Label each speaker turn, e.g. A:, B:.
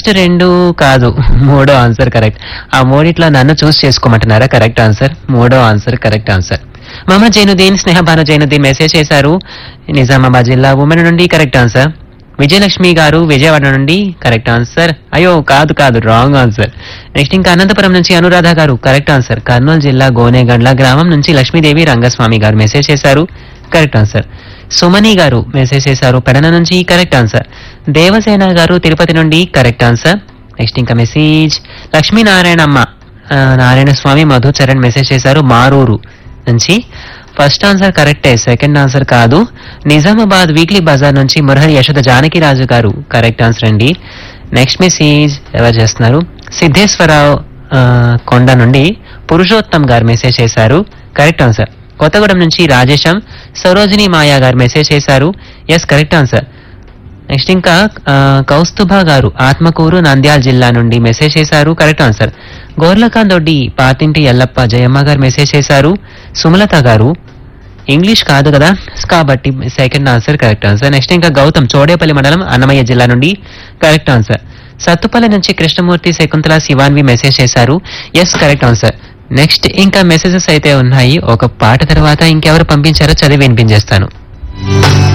A: first రెండు కాదు మూడో ఆన్సర్ కరెక్ట్ ఆ మూడిట్లో నన్ను చూస్ చేసుకోమంటున్నారా కరెక్ట్ ఆన్సర్ మూడో answer correct answer Mohammed Zainuddin Sneha Bhanu Zainuddin message చేశారు నిజామాబాద్ జిల్లా ఉమెన్ నుండి కరెక్ట్ ఆన్సర్ విజయలక్ష్మి గారు విజయవాడ నుండి కరెక్ట్ ఆన్సర్ అయ్యో కాదు కాదు రాంగ్ ఆన్సర్ నెక్స్ట్ ఇంకా అనంతపురం నుంచి అనురాధ గారు కరెక్ట్ ఆన్సర్ కర్నూలు జిల్లా గోనేగండ్ల గ్రామం నుంచి లక్ష్మీదేవి రంగస్వామి గారు మెసేజ్ చేశారు కరెక్ట్ ఆన్సర్ సుమని గారు మెసేజ్ చేశారు పెడన నుంచి కరెక్ట్ ఆన్సర్ దేవసేన గారు తిరుపతి నుండి కరెక్ట్ ఆన్సర్ నెక్స్ట్ ఇంకా మెసేజ్ లక్ష్మీనారాయణమ్మ ఆ, నారాయణ స్వామి మధుచరణ్ మెసేజ్ చేశారు మారూరు నుంచి ఫస్ట్ ఆన్సర్ కరెక్టే సెకండ్ ఆన్సర్ కాదు నిజామాబాద్ వీక్లీ బజార్ నుంచి మురహరి యశోద జానకిరాజు గారు కరెక్ట్ ఆన్సర్ అండి నెక్స్ట్ మెసేజ్ ఎవరు చేస్తున్నారు సిద్ధేశ్వరరావు ఆ, కొండ నుండి పురుషోత్తం గారు మెసేజ్ చేశారు కరెక్ట్ ఆన్సర్ కొత్తగూడెం నుంచి రాజేశం సరోజిని మాయా గారు మెసేజ్ చేశారు ఎస్ కరెక్ట్ ఆన్సర్ నెక్స్ట్ ఇంకా ఆ, కౌస్తుభ గారు ఆత్మకూరు నంద్యాల జిల్లా నుండి మెసేజ్ చేశారు కరెక్ట్ ఆన్సర్ గోర్లకాంత్ దొడ్డి పాతింటి ఎల్లప్ప జయమ్మ గారు మెసేజ్ చేశారు సుమలత గారు ఇంగ్లీష్ కాదు కదా కాబట్టి second answer correct answer next ఇంకా గౌతమ్ చోడేపల్లి మండలం అన్నమయ్య జిల్లా నుండి కరెక్ట్ ఆన్సర్ సత్తుపల్లి నుంచి కృష్ణమూర్తి శకుంతల శివాన్వి మెసేజ్ చేశారు ఎస్ కరెక్ట్ ఆన్సర్ నెక్స్ట్ ఇంకా మెసేజెస్ అయితే ఉన్నాయి ఒక పాట తర్వాత ఇంకెవరు పంపించారో చదివి వినిపించేస్తాను